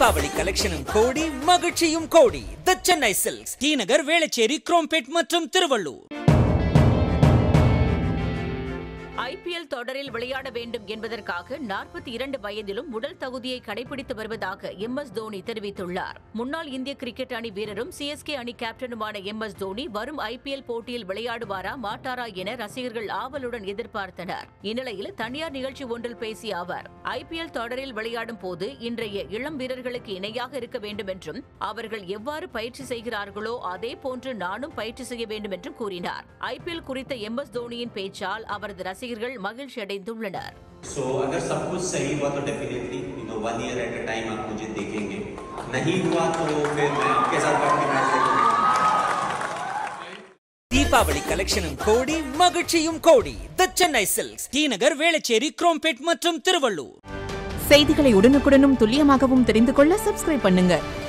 தீபாவளி கலெக்ஷனும் கோடி மகிழ்ச்சியும் கோடி த சென்னை சில்க்ஸ் டி நகர் வேளச்சேரி குரோம்பேட் மற்றும் திருவள்ளூர் ஐபிஎல் தொடரில் விளையாட வேண்டும் என்பதற்காக நாற்பத்தி இரண்டு வயதிலும் உடல் தகுதியை கடைபிடித்து வருவதாக எம் எஸ் தோனி தெரிவித்துள்ளார் முன்னாள் இந்திய கிரிக்கெட் அணி வீரரும் சிஎஸ்கே அணி கேப்டனுமான எம் எஸ் தோனி வரும் ஐபிஎல் போட்டியில் விளையாடுவாரா மாட்டாரா என ரசிகர்கள் ஆவலுடன் எதிர்பார்த்தனர் இந்நிலையில் தனியார் நிகழ்ச்சி ஒன்றில் பேசிய அவர் ஐபிஎல் தொடரில் விளையாடும் போது இன்றைய இளம் வீரர்களுக்கு இணையாக இருக்க வேண்டும் என்றும் அவர்கள் எவ்வாறு பயிற்சி செய்கிறார்களோ அதே போன்று நானும் பயிற்சி செய்ய வேண்டும் என்றும் கூறினார் ஐபிஎல் குறித்த எம் எஸ் தோனியின் பேச்சால் அவரது ரசிகர்கள் மகிழ்ச்சி அடைந்துள்ளனர் सो अगर सब कुछ सही हुआ तो definitely you know one year at a time आप मुझे देखेंगे नहीं हुआ तो फिर मैं आपके साथ बैठ के मैच देखूंगा தீபாவளி கலெக்ஷனும் கோடி மகிழ்ச்சியும் கோடி த சென்னை சில்க்ஸ் டி நகர் வேளச்சேரி குரோம்பேட் மற்றும் திருவள்ளூர் செய்திகளை உடனுக்குடனும் துல்லியமாகவும் தெரிந்து கொள்ள சப்ஸ்கிரைப் பண்ணுங்க